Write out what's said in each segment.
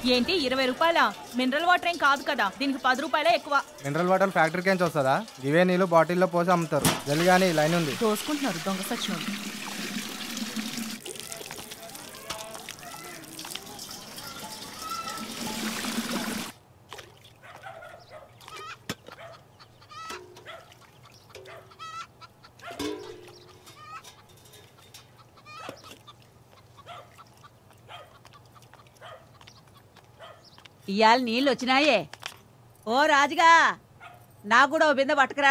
ఏంటి ఇరవై రూపాయల మినరల్ వాటర్ ఏం కాదు కదా దీనికి పది రూపాయలే ఎక్కువ మినరల్ వాటర్ ఫ్యాక్టరీకి నుంచి వస్తుందా ఇవే నీళ్ళు బాటిల్లో పోసి అమ్ముతారు జల్లి కానీ లైన్ ఉంది దోసుకుంటున్నారు దొంగ సచ్చినోళ్ళు ఇవాళ నీళ్ళు వచ్చినాయే ఓ రాజుగా నాకు కూడా ఓ బిందె పట్టుకురా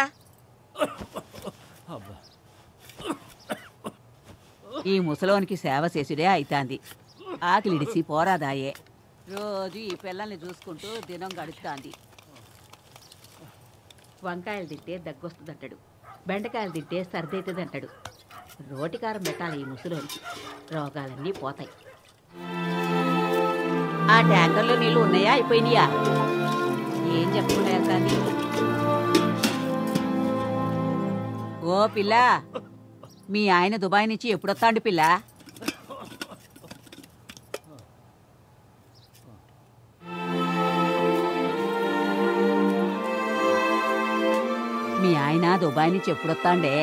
ఈ ముసలోనికి సేవ చేసుడే అయితాంది ఆకలిడిసి పోరాదాయే రోజు ఈ పిల్లల్ని చూసుకుంటూ దినం గడుస్తాంది వంకాయలు తింటే దగ్గొస్తుందంటాడు బెండకాయలు తింటే సర్దవుతుందంటాడు రోటికారం పెట్టాలి ఈ ముసలోనికి రోగాలన్నీ పోతాయి ఆ ట్యాంకర్లో నీళ్ళు ఉన్నాయా అయిపోయినాయా ఏం చెప్పుకున్నా కానీ ఓ పిల్ల మీ ఆయన దుబాయ్ నుంచి ఎప్పుడొస్తాండు పిల్ల మీ ఆయన దుబాయ్ నుంచి ఎప్పుడొస్తాండే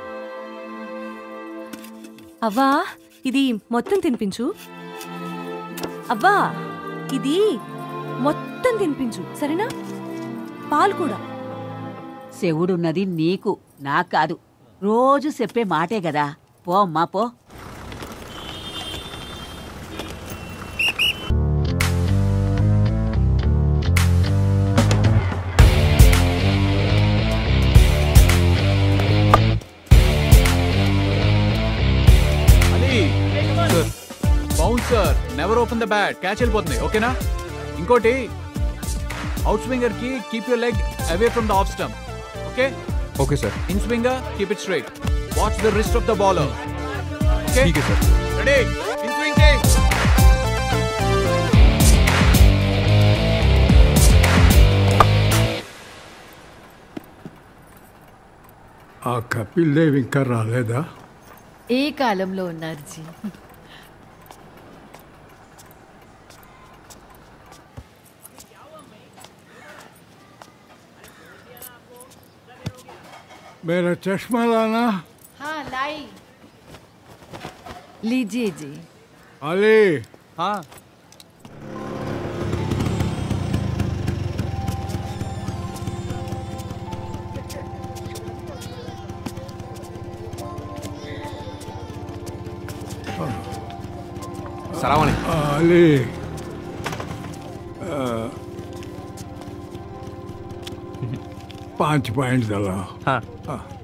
అవ్వా ఇది మొత్తం తినిపించు అవ్వా ఇది మొత్తం తినిపించు సరేనా పాలు కూడా శివుడున్నది నీకు నాకు కాదు రోజు చెప్పే మాటే గదా పో అమ్మా పో Ali sir bouncer never open the bat catch వెళ్ళిపోతుంది ఓకేనా ఇంకోటి అవుట్ స్వింగర్ కి keep your leg away from the off stump okay okay sir in swinger keep it straight watch the wrist of the bowler okay ठीक है sir ready in swing kick ఆ కపిల్ దేవ్ ఇంకా రాలేదా ఏ కాలంలో ఉన్నారు జీ मेरा चश्मा लाना हाँ लाई लीजिए जी अली हाँ सलाम वालेकुम अली अ, पाँच पॉइंट डाला हाँ हाँ